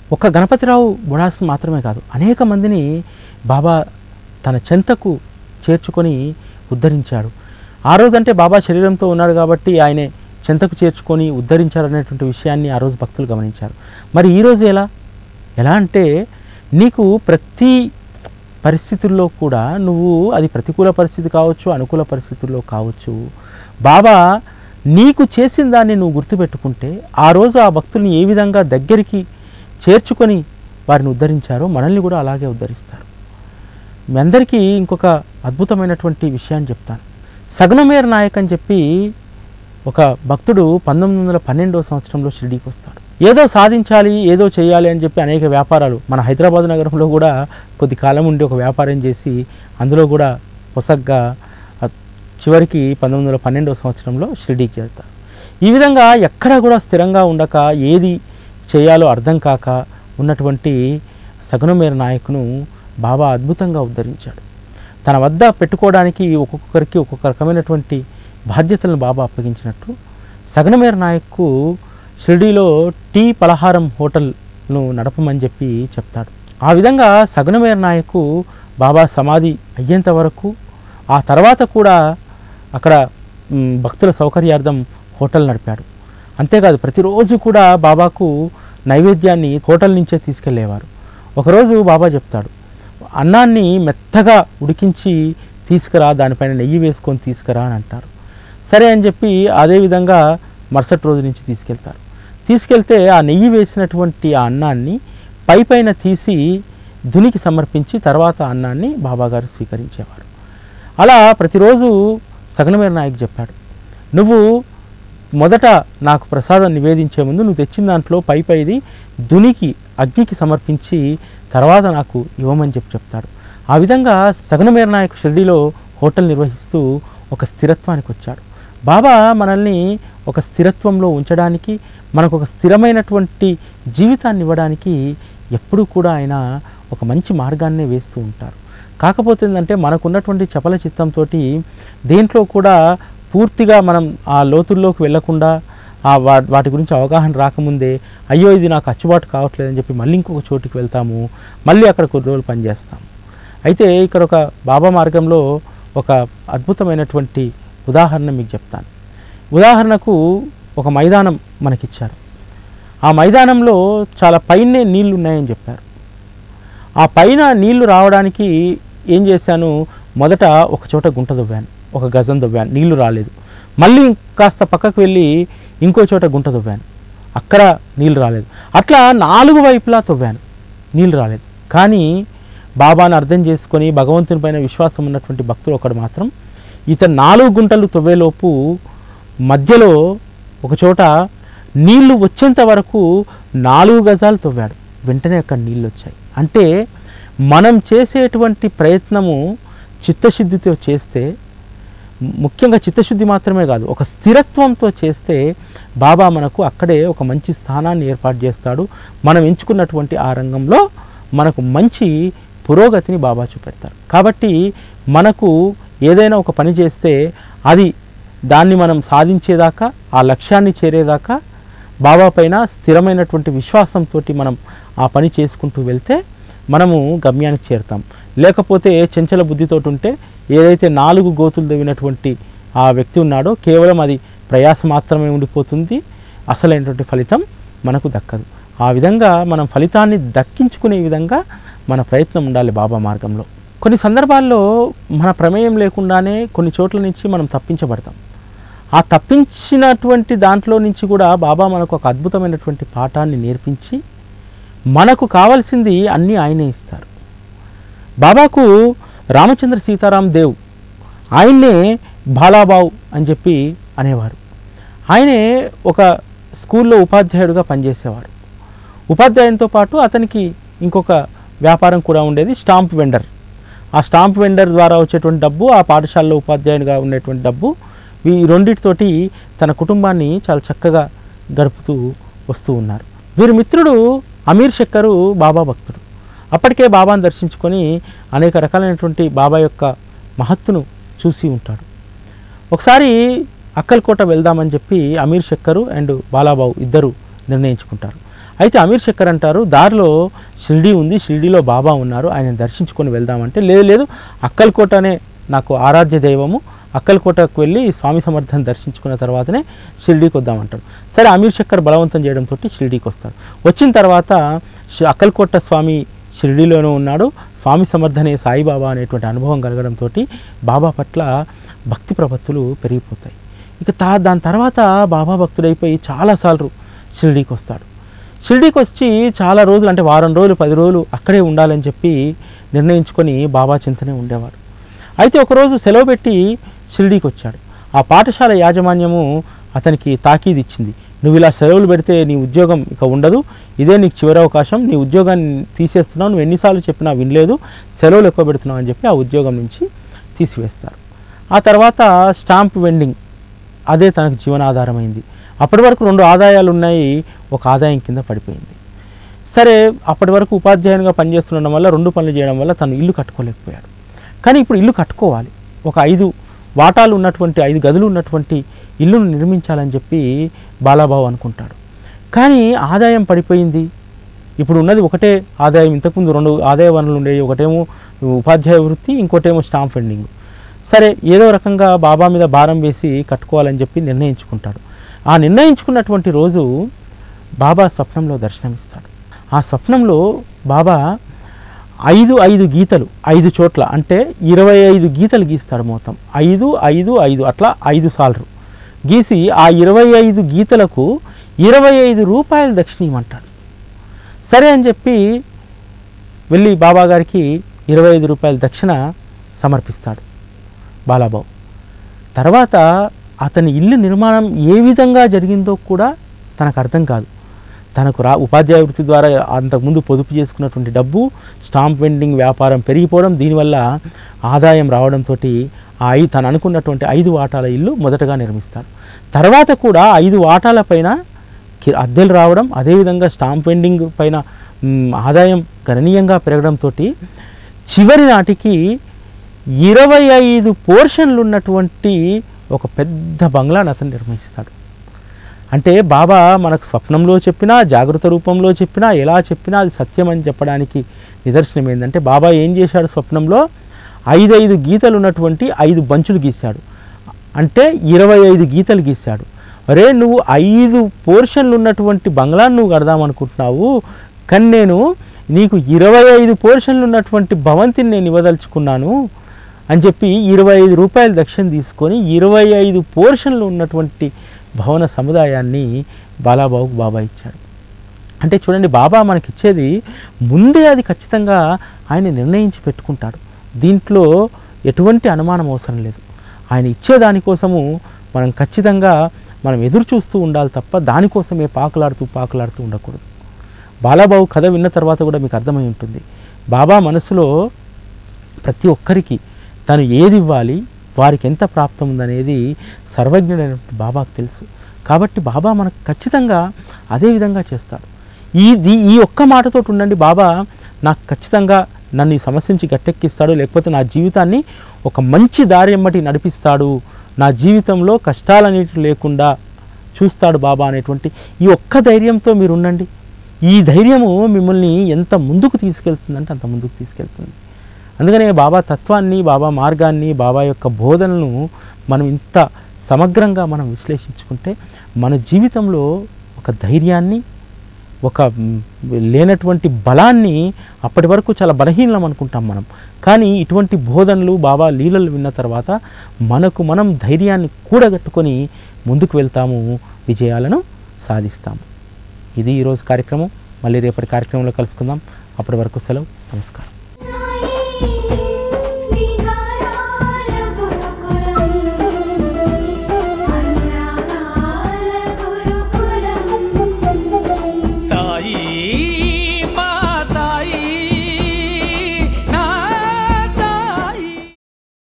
ఒక్క గణపతిరావు బుడాస్ మాత్రమే కాదు అనేక మందిని బాబా తన చెంతకు చేర్చుకొని ఉద్ధరించాడు ఆ రోజంటే బాబా శరీరంతో ఉన్నాడు కాబట్టి ఆయనే చెంతకు చేర్చుకొని ఉద్ధరించారనేటువంటి విషయాన్ని ఆ రోజు భక్తులు గమనించారు మరి ఈరోజు ఎలా ఎలా అంటే నీకు ప్రతి పరిస్థితుల్లో కూడా నువ్వు అది ప్రతికూల పరిస్థితి కావచ్చు అనుకూల పరిస్థితుల్లో కావచ్చు బాబా నీకు చేసిన దాన్ని నువ్వు గుర్తుపెట్టుకుంటే ఆ రోజు ఆ భక్తుల్ని ఏ విధంగా దగ్గరికి చేర్చుకొని వారిని ఉద్ధరించారో మనల్ని కూడా అలాగే ఉద్ధరిస్తారు మీ అందరికీ ఇంకొక అద్భుతమైనటువంటి విషయాన్ని చెప్తాను సగుణమేర్ నాయక్ అని చెప్పి ఒక భక్తుడు పంతొమ్మిది వందల పన్నెండవ సంవత్సరంలో షిరిడీకి వస్తాడు ఏదో సాధించాలి ఏదో చేయాలి అని చెప్పి అనేక వ్యాపారాలు మన హైదరాబాద్ నగరంలో కూడా కొద్ది కాలం ఉండి ఒక వ్యాపారం చేసి అందులో కూడా పొసగ్గా ఆ చివరికి పంతొమ్మిది వందల పన్నెండవ సంవత్సరంలో షిరిడీకి చేరుతారు ఈ విధంగా ఎక్కడా కూడా స్థిరంగా ఉండక ఏది చేయాలో అర్థం కాక ఉన్నటువంటి సగుణమేర నాయకును బాబా అద్భుతంగా ఉద్ధరించాడు తన వద్ద పెట్టుకోవడానికి ఒక్కొక్కరికి ఒక్కొక్క రకమైనటువంటి బాధ్యతలను బాబా అప్పగించినట్టు సగనమేర నాయక్కు షిరిడీలో టీ పలహారం హోటల్ను నడపమని చెప్పి చెప్తాడు ఆ విధంగా సగనమేర నాయకు బాబా సమాధి అయ్యేంత వరకు ఆ తర్వాత కూడా అక్కడ మ్, భక్తుల సౌకర్యార్థం హోటల్ నడిపాడు అంతేకాదు ప్రతిరోజు కూడా బాబాకు నైవేద్యాన్ని హోటల్ నుంచే తీసుకెళ్లేవారు ఒకరోజు బాబా చెప్తాడు అన్నాన్ని మెత్తగా ఉడికించి తీసుకురా దానిపైన నెయ్యి వేసుకొని తీసుకురా అని అంటారు సరే అని చెప్పి అదేవిధంగా మరుసటి రోజు నుంచి తీసుకెళ్తారు తీసుకెళ్తే ఆ నెయ్యి వేసినటువంటి ఆ అన్నాన్ని పై పైన తీసి ధునికి సమర్పించి తర్వాత అన్నాన్ని బాబాగారు స్వీకరించేవారు అలా ప్రతిరోజు సగనమేర నాయక్ చెప్పాడు నువ్వు మొదట నాకు ప్రసాదం నివేదించే ముందు నువ్వు తెచ్చిన దాంట్లో పై పైది దునికి అగ్నికి సమర్పించి తర్వాత నాకు ఇవ్వమని చెప్పి చెప్తాడు ఆ విధంగా సగనమేర నాయకు షిర్డీలో హోటల్ నిర్వహిస్తూ ఒక స్థిరత్వానికి వచ్చాడు బాబా మనల్ని ఒక స్థిరత్వంలో ఉంచడానికి మనకు ఒక స్థిరమైనటువంటి జీవితాన్ని ఇవ్వడానికి ఎప్పుడూ కూడా ఆయన ఒక మంచి మార్గాన్నే వేస్తూ ఉంటారు కాకపోతే ఏంటంటే మనకున్నటువంటి చపల చిత్తంతో దేంట్లో కూడా పూర్తిగా మనం ఆ లోతుల్లోకి వెళ్లకుండా ఆ వా- వాటి గురించి అవగాహన రాకముందే అయ్యో ఇది నాకు అచ్చుబాటు కావట్లేదని చెప్పి మళ్ళీ ఇంకొక చోటుకి వెళ్తాము మళ్ళీ అక్కడ కొన్ని రోజులు పనిచేస్తాము అయితే ఇక్కడ ఒక బాబా మార్గంలో ఒక అద్భుతమైనటువంటి ఉదాహరణ మీకు చెప్తాను ఉదాహరణకు ఒక మైదానం మనకిచ్చారు ఆ మైదానంలో చాలా పైనే నీళ్లు ఉన్నాయని చెప్పారు ఆ పైన నీళ్లు రావడానికి ఏం చేశాను మొదట ఒక చోట గుంట దువ్వాను ఒక గజం దువ్వాను నీళ్లు రాలేదు మళ్ళీ కాస్త పక్కకు వెళ్ళి ఇంకో చోట గుంట దువ్వాను అక్కడ నీళ్లు రాలేదు అట్లా నాలుగు వైపులా తవ్వాను నీళ్లు రాలేదు కానీ బాబాను అర్థం చేసుకొని భగవంతుని పైన విశ్వాసం ఉన్నటువంటి భక్తుడు ఒకడు మాత్రం ఇతను నాలుగు గుంటలు తవ్వేలోపు మధ్యలో ఒక చోట నీళ్లు వచ్చేంత వరకు నాలుగు గజాలు తవ్వాడు వెంటనే అక్కడ నీళ్ళు వచ్చాయి అంటే మనం చేసేటువంటి ప్రయత్నము చిత్తశుద్ధితో చేస్తే ముఖ్యంగా చిత్తశుద్ధి మాత్రమే కాదు ఒక స్థిరత్వంతో చేస్తే బాబా మనకు అక్కడే ఒక మంచి స్థానాన్ని ఏర్పాటు చేస్తాడు మనం ఎంచుకున్నటువంటి ఆ రంగంలో మనకు మంచి పురోగతిని బాబా చూపెడతారు కాబట్టి మనకు ఏదైనా ఒక పని చేస్తే అది దాన్ని మనం సాధించేదాకా ఆ లక్ష్యాన్ని చేరేదాకా బాబా పైన స్థిరమైనటువంటి విశ్వాసంతో మనం ఆ పని చేసుకుంటూ వెళ్తే మనము గమ్యానికి చేరుతాం లేకపోతే చెంచల బుద్ధితోటి ఉంటే ఏదైతే నాలుగు గోతులు తవ్వినటువంటి ఆ వ్యక్తి ఉన్నాడో కేవలం అది ప్రయాస మాత్రమే ఉండిపోతుంది అసలైనటువంటి ఫలితం మనకు దక్కదు ఆ విధంగా మనం ఫలితాన్ని దక్కించుకునే విధంగా మన ప్రయత్నం ఉండాలి బాబా మార్గంలో కొన్ని సందర్భాల్లో మన ప్రమేయం లేకుండానే కొన్ని చోట్ల నుంచి మనం తప్పించబడతాం ఆ తప్పించినటువంటి దాంట్లో నుంచి కూడా బాబా మనకు ఒక అద్భుతమైనటువంటి పాఠాన్ని నేర్పించి మనకు కావాల్సింది అన్నీ ఆయనే ఇస్తారు బాబాకు రామచంద్ర సీతారాం దేవ్ ఆయన్నే బాలాబావు అని చెప్పి అనేవారు ఆయనే ఒక స్కూల్లో ఉపాధ్యాయుడిగా పనిచేసేవారు ఉపాధ్యాయునితో పాటు అతనికి ఇంకొక వ్యాపారం కూడా ఉండేది స్టాంప్ వెండర్ ఆ స్టాంప్ వెండర్ ద్వారా వచ్చేటువంటి డబ్బు ఆ పాఠశాలలో ఉపాధ్యాయునిగా ఉండేటువంటి డబ్బు ఈ రెండిటితోటి తన కుటుంబాన్ని చాలా చక్కగా గడుపుతూ వస్తూ ఉన్నారు వీరి మిత్రుడు అమీర్ షక్కరు బాబా భక్తుడు అప్పటికే బాబాను దర్శించుకొని అనేక రకాలైనటువంటి బాబా యొక్క మహత్తును చూసి ఉంటాడు ఒకసారి అక్కల్కోట వెళ్దామని చెప్పి అమీర్ షక్కరు అండ్ బాలాబాబు ఇద్దరు నిర్ణయించుకుంటారు అయితే అమీర్ శక్కర్ అంటారు దారిలో షిరిడి ఉంది షిరిడిలో బాబా ఉన్నారు ఆయన దర్శించుకొని వెళ్దామంటే లేదు లేదు అక్కల్కోటనే నాకు ఆరాధ్య దైవము అక్కల్కోటకు వెళ్ళి స్వామి సమర్థాన్ని దర్శించుకున్న తర్వాతనే షిరిడీకి వద్దామంటాడు సరే అమీర్ శక్కర్ బలవంతం చేయడంతో షిరిడీకి వస్తాడు వచ్చిన తర్వాత షి- అక్కల్కోట స్వామి షిరిడీలోనూ ఉన్నాడు స్వామి సమర్థనే సాయిబాబా అనేటువంటి అనుభవం కలగడంతో బాబా పట్ల భక్తి ప్రపత్తులు పెరిగిపోతాయి ఇక తా దాని తర్వాత బాబా భక్తుడైపోయి చాలాసార్లు షిరిడీకి వస్తాడు షిరిడీకి వచ్చి చాలా రోజులు అంటే వారం రోజులు పది రోజులు అక్కడే ఉండాలని చెప్పి నిర్ణయించుకొని బాబా చింతనే ఉండేవాడు అయితే ఒకరోజు సెలవు పెట్టి షిరిడీకి వచ్చాడు ఆ పాఠశాల యాజమాన్యము అతనికి తాకీదు ఇచ్చింది నువ్వు ఇలా సెలవులు పెడితే నీ ఉద్యోగం ఇక ఉండదు ఇదే నీకు చివరి అవకాశం నీ ఉద్యోగాన్ని తీసేస్తున్నావు నువ్వు ఎన్నిసార్లు చెప్పినా వినలేదు సెలవులు ఎక్కువ పెడుతున్నావు అని చెప్పి ఆ ఉద్యోగం నుంచి తీసివేస్తారు ఆ తర్వాత స్టాంప్ వెండింగ్ అదే తనకు జీవనాధారమైంది అప్పటి వరకు రెండు ఆదాయాలు ఉన్నాయి ఒక ఆదాయం కింద పడిపోయింది సరే అప్పటి వరకు ఉపాధ్యాయునిగా పనిచేస్తుండడం వల్ల రెండు పనులు చేయడం వల్ల తను ఇల్లు కట్టుకోలేకపోయాడు కానీ ఇప్పుడు ఇల్లు కట్టుకోవాలి ఒక ఐదు వాటాలు ఉన్నటువంటి ఐదు గదులు ఉన్నటువంటి ఇల్లును నిర్మించాలని చెప్పి బాలాబాబు అనుకుంటాడు కానీ ఆదాయం పడిపోయింది ఇప్పుడు ఉన్నది ఒకటే ఆదాయం ఇంతకుముందు రెండు ఆదాయ వనరులు ఉండేవి ఒకటేమో ఉపాధ్యాయ వృత్తి ఇంకోటేమో స్టాంప్ వెండింగ్ సరే ఏదో రకంగా బాబా మీద భారం వేసి కట్టుకోవాలని చెప్పి నిర్ణయించుకుంటాడు ఆ నిర్ణయించుకున్నటువంటి రోజు బాబా స్వప్నంలో దర్శనమిస్తాడు ఆ స్వప్నంలో బాబా ఐదు ఐదు గీతలు ఐదు చోట్ల అంటే ఇరవై ఐదు గీతలు గీస్తాడు మొత్తం ఐదు ఐదు ఐదు అట్లా ఐదు సార్లు గీసి ఆ ఇరవై ఐదు గీతలకు ఇరవై ఐదు రూపాయలు దక్షిణ ఇవ్వమంటాడు సరే అని చెప్పి వెళ్ళి బాబా గారికి ఇరవై ఐదు రూపాయల దక్షిణ సమర్పిస్తాడు బాలాబాబు తర్వాత అతని ఇల్లు నిర్మాణం ఏ విధంగా జరిగిందో కూడా తనకు అర్థం కాదు తనకు రా ఉపాధ్యాయ వృత్తి ద్వారా అంతకుముందు పొదుపు చేసుకున్నటువంటి డబ్బు స్టాంప్ వెండింగ్ వ్యాపారం పెరిగిపోవడం దీనివల్ల ఆదాయం రావడంతో ఆ ఐ తను అనుకున్నటువంటి ఐదు వాటాల ఇల్లు మొదటగా నిర్మిస్తాడు తర్వాత కూడా ఐదు వాటాల పైన కి- అద్దెలు రావడం అదేవిధంగా స్టాంప్ వెండింగ్ పైన మ్, ఆదాయం గణనీయంగా పెరగడంతో చివరి నాటికి ఇరవై ఐదు పోర్షన్లు ఉన్నటువంటి ఒక పెద్ద బంగ్లాను అతను నిర్మిస్తాడు అంటే బాబా మనకు స్వప్నంలో చెప్పినా జాగ్రత్త రూపంలో చెప్పినా ఎలా చెప్పినా అది సత్యం అని చెప్పడానికి నిదర్శనం ఏంటంటే బాబా ఏం చేశాడు స్వప్నంలో ఐదు ఐదు గీతలు ఉన్నటువంటి ఐదు బంచులు గీశాడు అంటే ఇరవై ఐదు గీతలు గీశాడు అరే నువ్వు ఐదు పోర్షన్లు ఉన్నటువంటి బంగ్లాను నువ్వు కడదామనుకుంటున్నావు కానీ నేను నీకు ఇరవై ఐదు పోర్షన్లు ఉన్నటువంటి భవంతిని నేను ఇవ్వదలుచుకున్నాను అని చెప్పి ఇరవై ఐదు రూపాయలు దక్షిణ తీసుకొని ఇరవై ఐదు పోర్షన్లు ఉన్నటువంటి భవన సముదాయాన్ని బాలాబాబుకు బాబా ఇచ్చాడు అంటే చూడండి బాబా మనకిచ్చేది ముందే అది ఖచ్చితంగా ఆయన నిర్ణయించి పెట్టుకుంటాడు దీంట్లో ఎటువంటి అనుమానం అవసరం లేదు ఆయన ఇచ్చే దానికోసము మనం ఖచ్చితంగా మనం ఎదురు చూస్తూ ఉండాలి తప్ప దానికోసమే పాకులాడుతూ పాకులాడుతూ ఉండకూడదు బాలాబాబు కథ విన్న తర్వాత కూడా మీకు అర్థమై ఉంటుంది బాబా మనసులో ప్రతి ఒక్కరికి తను ఏది ఇవ్వాలి వారికి ఎంత ప్రాప్తం ఉందనేది సర్వజ్ఞుడైనటువంటి బాబాకు తెలుసు కాబట్టి బాబా మనకు ఖచ్చితంగా అదే విధంగా చేస్తాడు ఈ దీ ఈ ఒక్క మాటతో ఉండండి బాబా నాకు ఖచ్చితంగా నన్ను ఈ సమస్య నుంచి గట్టెక్కిస్తాడు లేకపోతే నా జీవితాన్ని ఒక మంచి దారి ఎమ్మటి నడిపిస్తాడు నా జీవితంలో కష్టాలన్నిటి లేకుండా చూస్తాడు బాబా అనేటువంటి ఈ ఒక్క ధైర్యంతో మీరు ఉండండి ఈ ధైర్యము మిమ్మల్ని ఎంత ముందుకు తీసుకెళ్తుందంటే అంత ముందుకు తీసుకెళ్తుంది అందుకనే బాబా తత్వాన్ని బాబా మార్గాన్ని బాబా యొక్క బోధనలను మనం ఇంత సమగ్రంగా మనం విశ్లేషించుకుంటే మన జీవితంలో ఒక ధైర్యాన్ని ఒక మ్, లేనటువంటి బలాన్ని అప్పటి వరకు చాలా బలహీనం అనుకుంటాం మనం కానీ ఇటువంటి బోధనలు బాబా లీలలు విన్న తర్వాత మనకు మనం ధైర్యాన్ని కూడగట్టుకొని ముందుకు వెళ్తాము విజయాలను సాధిస్తాము ఇది ఈరోజు కార్యక్రమం మళ్ళీ రేపటి కార్యక్రమంలో కలుసుకుందాం అప్పటి వరకు సెలవు నమస్కారం